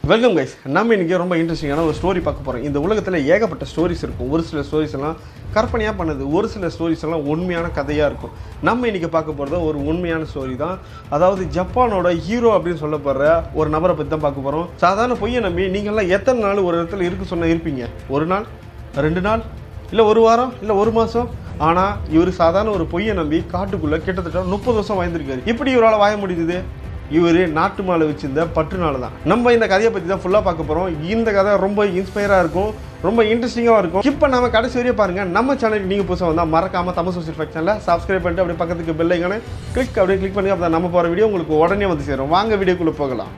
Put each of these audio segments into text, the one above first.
welcome guys நம்ம இன்னைக்கு ரொம்ப இன்ட்ரெஸ்டிங்கான ஒரு ஸ்டோரி பார்க்க போகிறோம் இந்த உலகத்தில் ஏகப்பட்ட ஸ்டோரிஸ் இருக்கும் ஒரு சில ஸ்டோரிஸ் எல்லாம் கற்பனையாக பண்ணது ஒரு சில ஸ்டோரிஸ் எல்லாம் உண்மையான கதையாக இருக்கும் நம்ம இன்னைக்கு பார்க்க போகிறது ஒரு உண்மையான ஸ்டோரி தான் அதாவது ஜப்பானோட ஹீரோ அப்படின்னு சொல்லப்படுற ஒரு நபரை பற்றி தான் பார்க்க போகிறோம் சாதாரண பொய்யை நம்பி நீங்கள்லாம் எத்தனை நாள் ஒரு இடத்துல இருக்க சொன்ன இருப்பீங்க ஒரு நாள் ரெண்டு நாள் இல்லை ஒரு வாரம் இல்லை ஒரு மாதம் ஆனால் இவர் சாதாரண ஒரு பொய்யை நம்பி காட்டுக்குள்ளே கிட்டத்தட்ட முப்பது வருஷம் வாழ்ந்திருக்காரு இப்படி இவரால் வாழ முடியுது இவர் நாட்டு மாலை வச்சிருந்த பற்றுனால தான் நம்ம இந்த கதையை பற்றி தான் ஃபுல்லாக பார்க்க போகிறோம் இந்த கதை ரொம்ப இன்ஸ்பயராக இருக்கும் ரொம்ப இன்ட்ரெஸ்டிங்காக இருக்கும் இப்போ நம்ம கடைசி வரையும் பாருங்க நம்ம சேனலுக்கு நீங்கள் புதுசாக வந்தால் மறக்காம தமிழ் சோசியல் ஃபேக்ட் சேனலில் சப்ஸ்கிரைப் பண்ணிட்டு அப்படியே பக்கத்துக்கு பெல் ஐக்கானே கிளிக் அப்படியே கிளிக் பண்ணி அப்போ நம்ம போகிற வீடியோ உங்களுக்கு உடனே வந்து சேரும் வாங்க வீடியோக்குள்ளே போகலாம்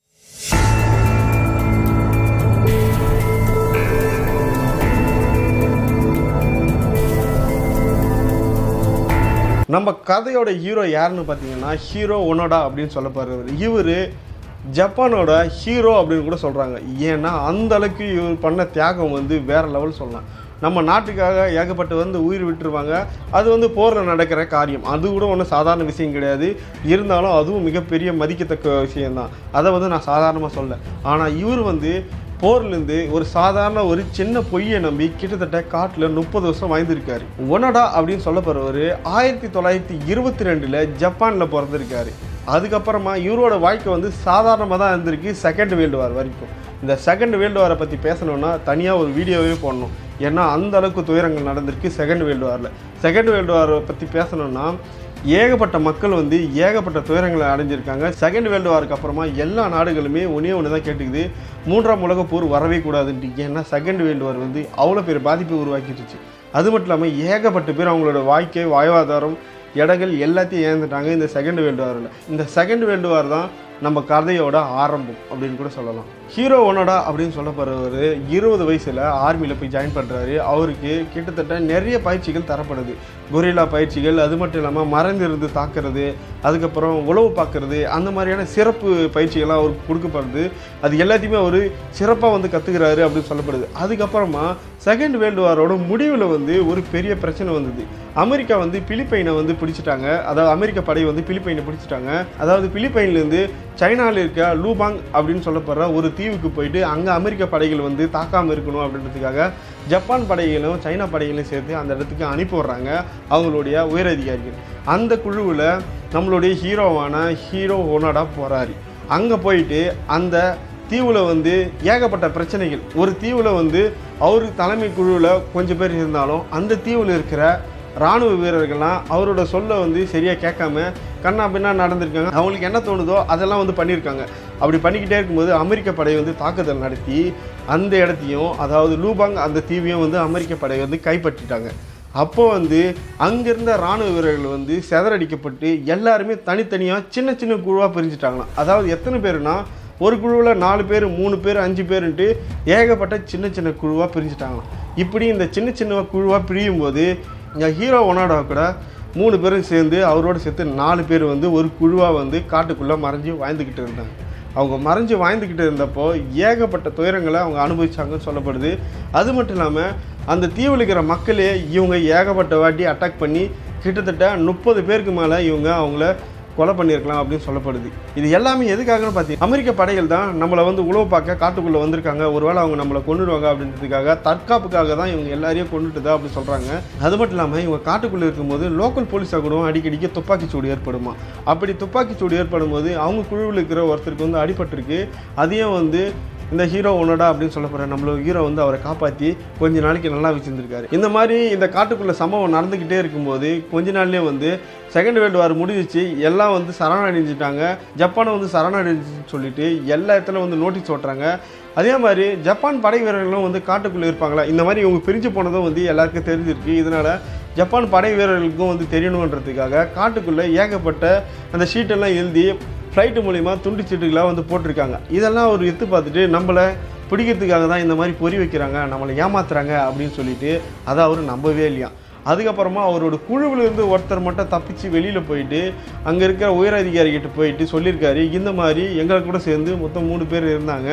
நம்ம கதையோட ஹீரோ யாருன்னு பார்த்தீங்கன்னா ஹீரோ ஒனோடா அப்படின்னு சொல்லப்படுறவர் இவர் ஜப்பானோட ஹீரோ அப்படின்னு கூட சொல்கிறாங்க ஏன்னா அந்த அளவுக்கு இவர் பண்ண தியாகம் வந்து வேற லெவல் சொல்லலாம் நம்ம நாட்டுக்காக ஏகப்பட்டு வந்து உயிர் விட்டுருவாங்க அது வந்து போரில் நடக்கிற காரியம் அது கூட ஒன்றும் சாதாரண விஷயம் கிடையாது இருந்தாலும் அதுவும் மிகப்பெரிய மதிக்கத்தக்க விஷயம்தான் அதை வந்து நான் சாதாரணமாக சொல்ல ஆனால் இவர் வந்து போர்லேருந்து ஒரு சாதாரண ஒரு சின்ன பொய்யை நம்பி கிட்டத்தட்ட காட்டில் முப்பது வருஷம் வாழ்ந்திருக்காரு ஒனடா அப்படின்னு சொல்லப்படுறவர் ஆயிரத்தி தொள்ளாயிரத்தி இருபத்தி ரெண்டில் ஜப்பானில் பிறந்திருக்காரு அதுக்கப்புறமா இவரோட வாழ்க்கை வந்து சாதாரணமாக தான் இருந்திருக்கு செகண்ட் வேர்ல்டு வார் வரைக்கும் இந்த செகண்ட் வேர்ல்டு வாரை பற்றி பேசணும்னா தனியாக ஒரு வீடியோவே போடணும் ஏன்னா அந்த அளவுக்கு துயரங்கள் நடந்திருக்கு செகண்ட் வேர்ல்டு வாரில் செகண்ட் வேர்ல்டு வாரை பற்றி பேசணும்னா ஏகப்பட்ட மக்கள் வந்து ஏகப்பட்ட துயரங்களை அடைஞ்சிருக்காங்க செகண்ட் வேர்ல்டு வாருக்கு அப்புறமா எல்லா நாடுகளுமே ஒன்றே ஒன்று தான் கேட்டுக்குது மூன்றாம் உலகப் போர் வரவே கூடாதுன்ட்டு ஏன்னா செகண்ட் வேர்ல்டு வார் வந்து அவ்வளோ பெரிய பாதிப்பை உருவாக்கிடுச்சு அது மட்டும் இல்லாமல் ஏகப்பட்ட பேர் அவங்களோட வாழ்க்கை வாழ்வாதாரம் இடங்கள் எல்லாத்தையும் இழந்துட்டாங்க இந்த செகண்ட் வேர்ல்டு வாரில் இந்த செகண்ட் வேர்ல்டு வார் தான் நம்ம கதையோட ஆரம்பம் அப்படின்னு கூட சொல்லலாம் ஹீரோ ஒனோடா அப்படின்னு சொல்லப்படுறவர் இருபது வயசில் ஆர்மியில் போய் ஜாயின் பண்ணுறாரு அவருக்கு கிட்டத்தட்ட நிறைய பயிற்சிகள் தரப்படுது கொரில்லா பயிற்சிகள் அது மட்டும் இல்லாமல் மறைந்திருந்து தாக்குறது அதுக்கப்புறம் உழவு பார்க்கறது அந்த மாதிரியான சிறப்பு பயிற்சிகள்லாம் அவருக்கு கொடுக்கப்படுது அது எல்லாத்தையுமே அவர் சிறப்பாக வந்து கற்றுக்கிறாரு அப்படின்னு சொல்லப்படுது அதுக்கப்புறமா செகண்ட் வேர்ல்டு வாரோட முடிவில் வந்து ஒரு பெரிய பிரச்சனை வந்தது அமெரிக்கா வந்து பிலிப்பைனை வந்து பிடிச்சிட்டாங்க அதாவது அமெரிக்க படை வந்து பிலிப்பைனை பிடிச்சிட்டாங்க அதாவது பிலிப்பைன்லேருந்து சைனாவில் இருக்க லூபாங் அப்படின்னு சொல்லப்படுற ஒரு தீவுக்கு போயிட்டு அங்கே அமெரிக்க படைகள் வந்து தாக்காமல் இருக்கணும் அப்படின்றதுக்காக ஜப்பான் படைகளும் சைனா படைகளையும் சேர்த்து அந்த இடத்துக்கு அனுப்பி விடுறாங்க அவங்களுடைய உயரதிகாரிகள் அந்த குழுவில் நம்மளுடைய ஹீரோவான ஹீரோ ஒனடா போகிறாரு அங்கே போயிட்டு அந்த தீவில் வந்து ஏகப்பட்ட பிரச்சனைகள் ஒரு தீவில் வந்து அவர் தலைமை குழுவில் கொஞ்சம் பேர் இருந்தாலும் அந்த தீவில் இருக்கிற ராணுவ வீரர்கள்லாம் அவரோட சொல்ல வந்து சரியாக கேட்காம கண்ணா பின்னா நடந்திருக்காங்க அவங்களுக்கு என்ன தோணுதோ அதெல்லாம் வந்து பண்ணியிருக்காங்க அப்படி பண்ணிக்கிட்டே இருக்கும்போது அமெரிக்க படை வந்து தாக்குதல் நடத்தி அந்த இடத்தையும் அதாவது லூபாங் அந்த தீவையும் வந்து அமெரிக்க படை வந்து கைப்பற்றிட்டாங்க அப்போ வந்து அங்கிருந்த ராணுவ வீரர்கள் வந்து செதறடிக்கப்பட்டு எல்லாருமே தனித்தனியாக சின்ன சின்ன குழுவாக பிரிஞ்சுட்டாங்களாம் அதாவது எத்தனை பேருனா ஒரு குழுவில் நாலு பேர் மூணு பேர் அஞ்சு பேருன்ட்டு ஏகப்பட்ட சின்ன சின்ன குழுவாக பிரிஞ்சுட்டாங்களாம் இப்படி இந்த சின்ன சின்ன குழுவாக பிரியும் போது இங்கே ஹீரோ ஒனாடா கூட மூணு பேரும் சேர்ந்து அவரோட சேர்த்து நாலு பேர் வந்து ஒரு குழுவாக வந்து காட்டுக்குள்ளே மறைஞ்சு வாழ்ந்துக்கிட்டு இருந்தாங்க அவங்க மறைஞ்சு வாழ்ந்துக்கிட்டு இருந்தப்போ ஏகப்பட்ட துயரங்களை அவங்க அனுபவிச்சாங்கன்னு சொல்லப்படுது அது மட்டும் இல்லாமல் அந்த தீவில் இருக்கிற மக்களே இவங்க ஏகப்பட்ட வாட்டி அட்டாக் பண்ணி கிட்டத்தட்ட முப்பது பேருக்கு மேலே இவங்க அவங்கள கொலை பண்ணியிருக்கலாம் அப்படின்னு சொல்லப்படுது இது எல்லாமே எதுக்காகன்னு பார்த்தீங்கன்னா அமெரிக்க படைகள் தான் நம்மளை வந்து உழவு பார்க்க காட்டுக்குள்ளே வந்திருக்காங்க ஒருவேளை அவங்க நம்மளை கொண்டுடுவாங்க அப்படின்றதுக்காக தற்காப்புக்காக தான் இவங்க எல்லாரையும் கொண்டுட்டுதா அப்படின்னு சொல்கிறாங்க அது மட்டும் இல்லாமல் இவங்க காட்டுக்குள்ளே இருக்கும்போது லோக்கல் போலீஸாக கூட அடிக்கடிக்கு துப்பாக்கி சூடு ஏற்படுமா அப்படி துப்பாக்கி சூடு ஏற்படும் போது அவங்க குழுவில் இருக்கிற ஒருத்தருக்கு வந்து அடிபட்டிருக்கு அதையும் வந்து இந்த ஹீரோ ஒன்னடா அப்படின்னு சொல்லப்படுற நம்மளோட ஹீரோ வந்து அவரை காப்பாற்றி கொஞ்ச நாளைக்கு நல்லா வச்சுருந்துருக்காரு இந்த மாதிரி இந்த காட்டுக்குள்ளே சம்பவம் நடந்துக்கிட்டே இருக்கும்போது கொஞ்ச நாள்லேயே வந்து செகண்ட் வேர்ல்டு வார் முடிஞ்சிச்சு எல்லாம் வந்து சரணடைஞ்சிட்டாங்க ஜப்பானை வந்து சரணடைஞ்சின்னு சொல்லிட்டு எல்லா இடத்துல வந்து நோட்டீஸ் ஓட்டுறாங்க அதே மாதிரி ஜப்பான் படை வீரர்களும் வந்து காட்டுக்குள்ளே இருப்பாங்களா இந்த மாதிரி இவங்க பிரிஞ்சு போனதும் வந்து எல்லாருக்கும் தெரிஞ்சிருக்கு இதனால் ஜப்பான் படை வீரர்களுக்கும் வந்து தெரியணுன்றதுக்காக காட்டுக்குள்ளே ஏகப்பட்ட அந்த ஷீட்டெல்லாம் எழுதி ஃப்ளைட்டு மூலிமா துண்டு சீட்டுகளாக வந்து போட்டிருக்காங்க இதெல்லாம் ஒரு எத்து பார்த்துட்டு நம்மளை பிடிக்கிறதுக்காக தான் இந்த மாதிரி பொறி வைக்கிறாங்க நம்மளை ஏமாத்துறாங்க அப்படின்னு சொல்லிட்டு அதை அவர் நம்பவே இல்லையா அதுக்கப்புறமா அவரோட குழுவிலிருந்து ஒருத்தர் மட்டும் தப்பிச்சு வெளியில் போயிட்டு அங்கே இருக்கிற உயர் அதிகாரிகிட்ட போயிட்டு சொல்லியிருக்காரு இந்த மாதிரி எங்களை கூட சேர்ந்து மொத்தம் மூணு பேர் இருந்தாங்க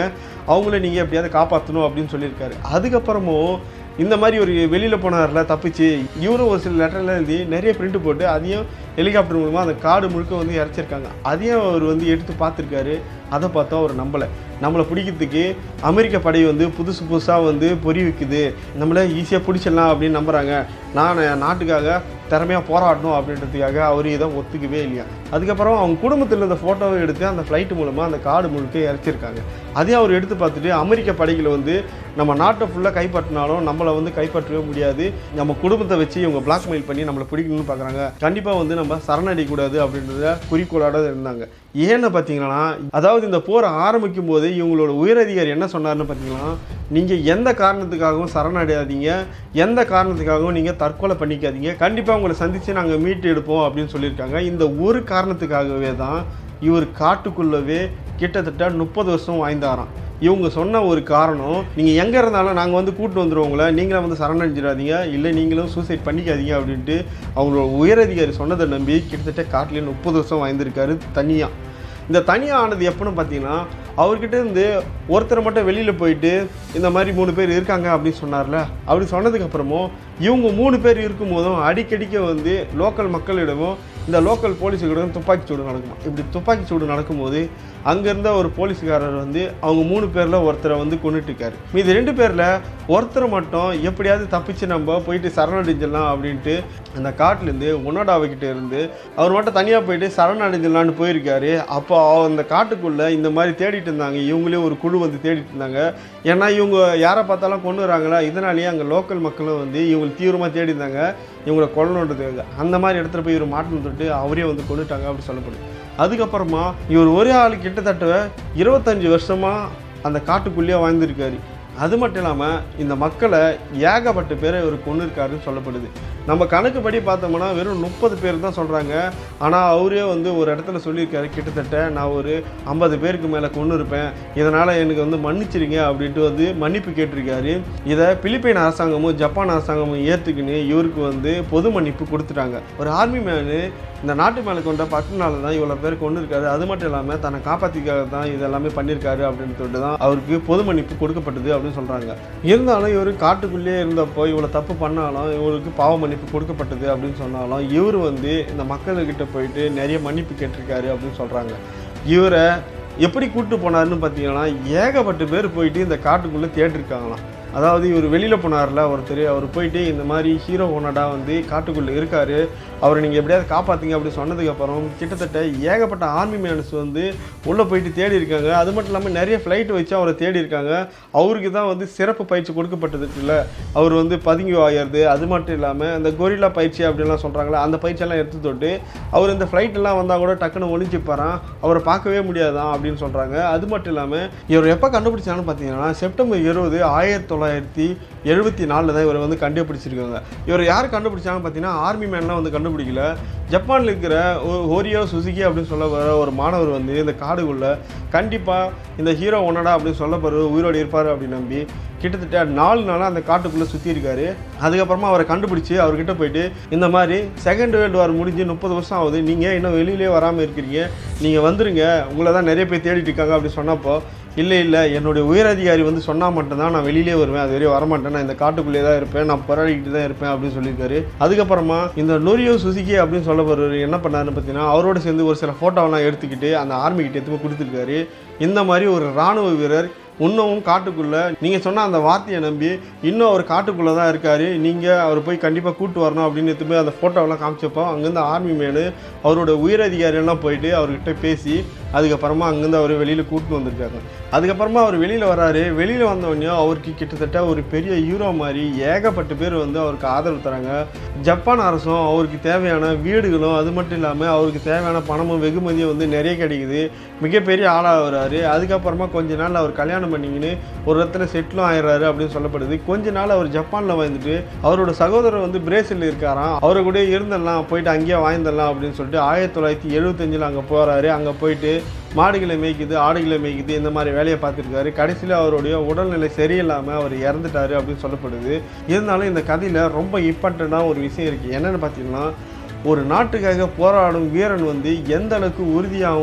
அவங்கள நீங்கள் எப்படியாவது காப்பாற்றணும் அப்படின்னு சொல்லியிருக்காரு அதுக்கப்புறமும் இந்த மாதிரி ஒரு வெளியில் போனார்ல தப்பிச்சு இவரும் ஒரு சில லெட்டர்லாம் எழுதி நிறைய பிரிண்ட் போட்டு அதையும் ஹெலிகாப்டர் மூலமாக அந்த காடு முழுக்க வந்து இறச்சிருக்காங்க அதையும் அவர் வந்து எடுத்து பார்த்துருக்காரு அதை பார்த்தா அவர் நம்பலை நம்மளை பிடிக்கிறதுக்கு அமெரிக்க படை வந்து புதுசு புதுசாக வந்து பொறி வைக்குது நம்மளை ஈஸியாக பிடிச்சிடலாம் அப்படின்னு நம்புகிறாங்க நான் என் நாட்டுக்காக திறமையாக போராடணும் அப்படின்றதுக்காக அவர் இதை ஒத்துக்கவே இல்லையா அதுக்கப்புறம் அவங்க குடும்பத்தில் இருந்த ஃபோட்டோவை எடுத்து அந்த ஃப்ளைட் மூலமாக அந்த காடு முழுக்க இறச்சிருக்காங்க அதையும் அவர் எடுத்து பார்த்துட்டு அமெரிக்க படைகளை வந்து நம்ம நாட்டை ஃபுல்லாக கைப்பற்றினாலும் நம்மளை வந்து கைப்பற்றவே முடியாது நம்ம குடும்பத்தை வச்சு இவங்க பிளாக்மெயில் பண்ணி நம்மளை பிடிக்கணும்னு பார்க்குறாங்க கண்டிப்பாக வந்து நம்ம சரணடைய கூடாது அப்படின்றத குறிக்கோளோட இருந்தாங்க ஏன்னு பார்த்தீங்கன்னா அதாவது இந்த போர் ஆரம்பிக்கும் போது இவங்களோட உயரதிகாரி என்ன சொன்னார்னு பார்த்தீங்கன்னா நீங்கள் எந்த காரணத்துக்காகவும் சரணடையாதீங்க எந்த காரணத்துக்காகவும் நீங்கள் தற்கொலை பண்ணிக்காதீங்க கண்டிப்பாக உங்களை சந்தித்து நாங்கள் மீட்டு எடுப்போம் அப்படின்னு சொல்லியிருக்காங்க இந்த ஒரு காரணத்துக்காகவே தான் இவர் காட்டுக்குள்ளவே கிட்டத்தட்ட முப்பது வருஷம் வாழ்ந்தாராம் இவங்க சொன்ன ஒரு காரணம் நீங்கள் எங்கே இருந்தாலும் நாங்கள் வந்து கூட்டு வந்துடுவோம் உங்களை நீங்களும் வந்து சரணடைஞ்சிடாதீங்க இல்லை நீங்களும் சூசைட் பண்ணிக்காதீங்க அப்படின்ட்டு அவங்களோட உயரதிகாரி சொன்னதை நம்பி கிட்டத்தட்ட காட்டிலே முப்பது வருஷம் வாழ்ந்திருக்காரு தனியாக இந்த தனியாக ஆனது எப்போன்னு பார்த்தீங்கன்னா அவர்கிட்ட இருந்து ஒருத்தர் மட்டும் வெளியில் போயிட்டு இந்த மாதிரி மூணு பேர் இருக்காங்க அப்படின்னு சொன்னார்ல அப்படி சொன்னதுக்கு அப்புறமும் இவங்க மூணு பேர் இருக்கும்போதும் அடிக்கடிக்க வந்து லோக்கல் மக்களிடமும் இந்த லோக்கல் போலீஸுக்கிடம் துப்பாக்கி சூடு நடக்குமா இப்படி துப்பாக்கி சூடு நடக்கும்போது அங்கே இருந்த ஒரு போலீஸ்காரர் வந்து அவங்க மூணு பேரில் ஒருத்தரை வந்து கொண்டுட்டு இருக்காரு மீதி ரெண்டு பேரில் ஒருத்தர் மட்டும் எப்படியாவது தப்பிச்சு நம்ம போயிட்டு சரணடைஞ்சிடலாம் அப்படின்ட்டு அந்த காட்டிலேருந்து ஒன்னோடாவகிட்ட இருந்து அவர் மட்டும் தனியாக போயிட்டு சரணடைஞ்சிடலான்னு போயிருக்காரு அப்போ அந்த காட்டுக்குள்ளே இந்த மாதிரி தேடிட்டு இருந்தாங்க இவங்களே ஒரு குழு வந்து தேடிட்டு இருந்தாங்க ஏன்னா இவங்க யாரை பார்த்தாலும் கொண்டு வராங்களா இதனாலேயே அங்கே லோக்கல் மக்களும் வந்து இவங்களை தீவிரமாக தேடி இருந்தாங்க இவங்களை கொல்லணுன்றதுக்காக அந்த மாதிரி இடத்துல போய் இவர் மாட்டணும் தொட்டு அவரே வந்து கொண்டுட்டாங்க அப்படி சொல்லப்படுது அதுக்கப்புறமா இவர் ஒரே ஆள் கிட்டத்தட்ட இருபத்தஞ்சு வருஷமாக அந்த காட்டுக்குள்ளேயே வாழ்ந்திருக்காரு அது மட்டும் இல்லாமல் இந்த மக்களை ஏகப்பட்ட பேரை இவர் கொண்டு இருக்காருன்னு சொல்லப்படுது நம்ம கணக்குப்படி பார்த்தோம்னா வெறும் முப்பது பேர் தான் சொல்கிறாங்க ஆனால் அவரே வந்து ஒரு இடத்துல சொல்லியிருக்காரு கிட்டத்தட்ட நான் ஒரு ஐம்பது பேருக்கு மேலே கொண்டு இருப்பேன் இதனால் எனக்கு வந்து மன்னிச்சிருங்க அப்படின்ட்டு வந்து மன்னிப்பு கேட்டிருக்காரு இதை பிலிப்பைன் அரசாங்கமும் ஜப்பான் அரசாங்கமும் ஏற்றுக்குன்னு இவருக்கு வந்து பொது மன்னிப்பு கொடுத்துட்டாங்க ஒரு ஆர்மி மேனு இந்த நாட்டு மேலே கொண்ட பட்டுனால தான் இவ்வளோ பேர் கொண்டு இருக்காரு அது மட்டும் இல்லாமல் தன்னை காப்பாற்றிக்காக தான் இது எல்லாமே பண்ணியிருக்காரு அப்படின்னு சொல்லிட்டு தான் அவருக்கு பொது மன்னிப்பு கொடுக்கப்பட்டது அப்படின்னு சொல்கிறாங்க இருந்தாலும் இவர் காட்டுக்குள்ளேயே இருந்தப்போ இவ்வளோ தப்பு பண்ணாலும் இவருக்கு பாவ மன்னிப்பு கொடுக்கப்பட்டது அப்படின்னு சொன்னாலும் இவர் வந்து இந்த மக்கள்கிட்ட போயிட்டு நிறைய மன்னிப்பு கேட்டிருக்காரு அப்படின்னு சொல்கிறாங்க இவரை எப்படி கூட்டு போனாருன்னு பார்த்தீங்கன்னா ஏகப்பட்ட பேர் போயிட்டு இந்த காட்டுக்குள்ளே தேடிருக்காங்களாம் அதாவது இவர் வெளியில் போனார்ல ஒருத்தர் அவர் போயிட்டு இந்த மாதிரி ஹீரோ ஓனடா வந்து காட்டுக்குள்ளே இருக்கார் அவரை நீங்கள் எப்படியாவது காப்பாற்றுங்க அப்படி சொன்னதுக்கப்புறம் கிட்டத்தட்ட ஏகப்பட்ட ஆர்மி மேன்ஸ் வந்து உள்ளே போயிட்டு தேடி இருக்காங்க அது மட்டும் இல்லாமல் நிறைய ஃப்ளைட் வச்சு அவரை தேடி இருக்காங்க அவருக்கு தான் வந்து சிறப்பு பயிற்சி கொடுக்கப்பட்டது இல்லை அவர் வந்து பதுங்கி வாயறது அது மட்டும் இல்லாமல் இந்த கொரில்லா பயிற்சி அப்படின்லாம் சொல்கிறாங்களா அந்த பயிற்சியெல்லாம் எடுத்து தொட்டு அவர் இந்த flight எல்லாம் வந்தால் கூட டக்குன்னு ஒளிஞ்சுப்பாரான் அவரை பார்க்கவே முடியாதான் அப்படின்னு சொல்கிறாங்க அது மட்டும் இல்லாமல் இவர் எப்போ கண்டுபிடிச்சான்னு பார்த்தீங்கன்னா செப்டம்பர் இருபது ஆயிரத்தி தொள்ளாயிரத்தி எழுபத்தி நாலில் தான் இவரை வந்து கண்டுபிடிச்சிருக்காங்க இவர் யார் கண்டுபிடிச்சாங்கன்னு பார்த்தீங்கன்னா ஆர்மி மேன்லாம் வந்து கண்டுபிடிக்கல ஜப்பானில் இருக்கிற ஒ- ஹோரியோ சுசுகி அப்படின்னு சொல்ல வர ஒரு மாணவர் வந்து இந்த காடுக்குள்ள கண்டிப்பாக இந்த ஹீரோ ஒன்னடா அப்படின்னு சொல்லப்படுற உயிரோடு இருப்பார் அப்படின்னு நம்பி கிட்டத்தட்ட நாலு நாளாக அந்த காட்டுக்குள்ளே சுற்றி இருக்காரு அதுக்கப்புறமா அவரை கண்டுபிடிச்சி அவர்கிட்ட போயிட்டு இந்த மாதிரி செகண்ட் வேர்ல்டு வார் முடிஞ்சு முப்பது வருஷம் ஆகுது நீங்கள் இன்னும் வெளியிலே வராமல் இருக்கிறீங்க நீங்கள் வந்துருங்க உங்களை தான் நிறைய பேர் தேடிட்டு இருக்காங்க அப்படி சொன்னப்போ இல்லை இல்லை என்னுடைய உயரதிகாரி வந்து சொன்னால் மட்டும்தான் நான் வெளியிலே வருவேன் அது வரையும் வரமாட்டேன் நான் இந்த காட்டுக்குள்ளே தான் இருப்பேன் நான் போராடிக்கிட்டு தான் இருப்பேன் அப்படின்னு சொல்லியிருக்காரு அதுக்கப்புறமா இந்த நொரியோ சுசுகி அப்படின்னு சொல்லப்படுறவர் என்ன பண்ணாருன்னு பார்த்தீங்கன்னா அவரோட சேர்ந்து ஒரு சில ஃபோட்டோவெல்லாம் எடுத்துக்கிட்டு அந்த ஆர்மி கிட்ட எடுத்து போய் கொடுத்துருக்காரு இந்த மாதிரி ஒரு ராணுவ வீரர் இன்னமும் காட்டுக்குள்ளே நீங்கள் சொன்ன அந்த வார்த்தையை நம்பி இன்னும் அவர் காட்டுக்குள்ளே தான் இருக்கார் நீங்கள் அவர் போய் கண்டிப்பாக கூட்டு வரணும் அப்படின்னு எடுத்து போய் அந்த ஃபோட்டோவெல்லாம் காமிச்சப்போ அங்கேருந்து ஆர்மி மேனு அவரோட உயரதிகாரி எல்லாம் போயிட்டு அவர்கிட்ட பேசி அதுக்கப்புறமா அங்கேருந்து அவர் வெளியில் கூட்டு வந்திருக்காங்க அதுக்கப்புறமா அவர் வெளியில் வராரு வெளியில் வந்தோடனே அவருக்கு கிட்டத்தட்ட ஒரு பெரிய ஹீரோ மாதிரி ஏகப்பட்ட பேர் வந்து அவருக்கு ஆதரவு தராங்க ஜப்பான் அரசும் அவருக்கு தேவையான வீடுகளும் அது மட்டும் இல்லாமல் அவருக்கு தேவையான பணமும் வெகுமதியும் வந்து நிறைய கிடைக்குது மிகப்பெரிய ஆளாக வராரு அதுக்கப்புறமா கொஞ்ச நாள் அவர் கல்யாணம் பண்ணிக்கின்னு ஒரு இடத்துல செட்டிலும் ஆயிடுறாரு அப்படின்னு சொல்லப்படுது கொஞ்ச நாள் அவர் ஜப்பானில் வந்துட்டு அவரோட சகோதரர் வந்து பிரேசில் இருக்காராம் அவரை கூட இருந்துடலாம் போயிட்டு அங்கேயே வாழ்ந்துடலாம் அப்படின்னு சொல்லிட்டு ஆயிரத்தி தொள்ளாயிரத்தி எழுபத்தஞ்சில் அங்கே போகிறாரு அங்கே போயிட்டு மாடுகளை மேய்க்குது ஆடுகளை மேய்க்குது இந்த மாதிரி வேலையை பார்த்துருக்காரு கடைசியில் அவருடைய உடல்நிலை சரியில்லாமல் அவர் இறந்துட்டாரு அப்படின்னு சொல்லப்படுது இருந்தாலும் இந்த கதையில் ரொம்ப இம்பார்ட்டண்ட்டான ஒரு விஷயம் இருக்குது என்னென்னு பார்த்தீங்கன்னா ஒரு நாட்டுக்காக போராடும் வீரன் வந்து எந்த அளவுக்கு உறுதியாகவும்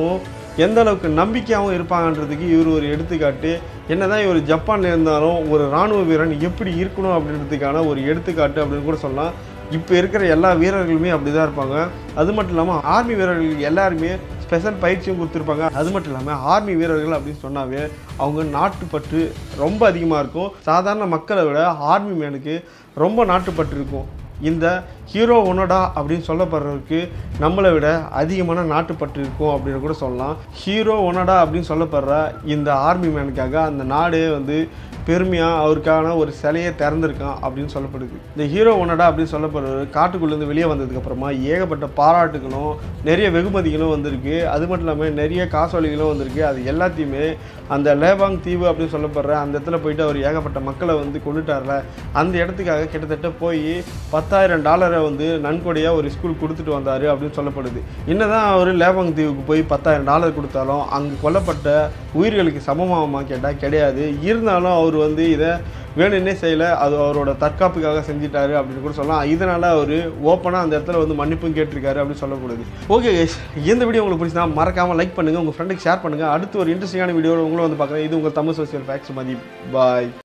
எந்த அளவுக்கு நம்பிக்கையாகவும் இருப்பாங்கன்றதுக்கு இவர் ஒரு எடுத்துக்காட்டு என்னதான் இவர் ஜப்பான்ல இருந்தாலும் ஒரு ராணுவ வீரன் எப்படி இருக்கணும் அப்படின்றதுக்கான ஒரு எடுத்துக்காட்டு அப்படின்னு கூட சொல்லலாம் இப்போ இருக்கிற எல்லா வீரர்களுமே அப்படி தான் இருப்பாங்க அது மட்டும் இல்லாமல் ஆர்மி வீரர்கள் எல்லாருமே ஸ்பெஷல் பயிற்சியும் கொடுத்துருப்பாங்க அது மட்டும் இல்லாமல் ஆர்மி வீரர்கள் அப்படின்னு சொன்னாவே அவங்க நாட்டுப்பற்று ரொம்ப அதிகமாக இருக்கும் சாதாரண மக்களை விட ஆர்மி மேனுக்கு ரொம்ப நாட்டுப்பற்று இருக்கும் இந்த ஹீரோ ஒனோடா அப்படின்னு சொல்லப்படுறவருக்கு நம்மளை விட அதிகமான நாட்டுப்பற்று இருக்கும் அப்படின்னு கூட சொல்லலாம் ஹீரோ ஒனோடா அப்படின்னு சொல்லப்படுற இந்த ஆர்மி மேனுக்காக அந்த நாடே வந்து பெருமையாக அவருக்கான ஒரு சிலையை திறந்திருக்கான் அப்படின்னு சொல்லப்படுது இந்த ஹீரோ ஒனடா அப்படின்னு சொல்லப்படுறது காட்டுக்குள்ளேருந்து வெளியே வந்ததுக்கப்புறமா ஏகப்பட்ட பாராட்டுகளும் நிறைய வெகுமதிகளும் வந்திருக்கு அது மட்டும் இல்லாமல் நிறைய காசோலிகளும் வந்திருக்கு அது எல்லாத்தையுமே அந்த லேபாங் தீவு அப்படின்னு சொல்லப்படுற அந்த இடத்துல போயிட்டு அவர் ஏகப்பட்ட மக்களை வந்து கொண்டுட்டார்ல அந்த இடத்துக்காக கிட்டத்தட்ட போய் பத்தாயிரம் டாலரை வந்து நன்கொடையாக ஒரு ஸ்கூல் கொடுத்துட்டு வந்தார் அப்படின்னு சொல்லப்படுது என்னதான் அவர் லேபாங் தீவுக்கு போய் பத்தாயிரம் டாலர் கொடுத்தாலும் அங்கே கொல்லப்பட்ட உயிர்களுக்கு சமமாகுமா கேட்டால் கிடையாது இருந்தாலும் அவர் வந்து இதை வேணும்னே செய்யலை அது அவரோட தற்காப்புக்காக செஞ்சிட்டாரு அப்படின்னு கூட சொல்லலாம் இதனால் அவர் ஓப்பனாக அந்த இடத்துல வந்து மன்னிப்பும் கேட்டிருக்காரு அப்படின்னு சொல்லக்கூடாது ஓகே guys இந்த வீடியோ உங்களுக்கு பிடிச்சா மறக்காமல் லைக் பண்ணுங்கள் உங்கள் ஃப்ரெண்டுக்கு ஷேர் பண்ணுங்கள் அடுத்து ஒரு இன்ட்ரெஸ்டிங்கான வீடியோ உங்களும் வந்து பார்க்குறேன் இது உங்கள் தமிழ் சோசியல் ஃபேக்ஸ் மதி பாய்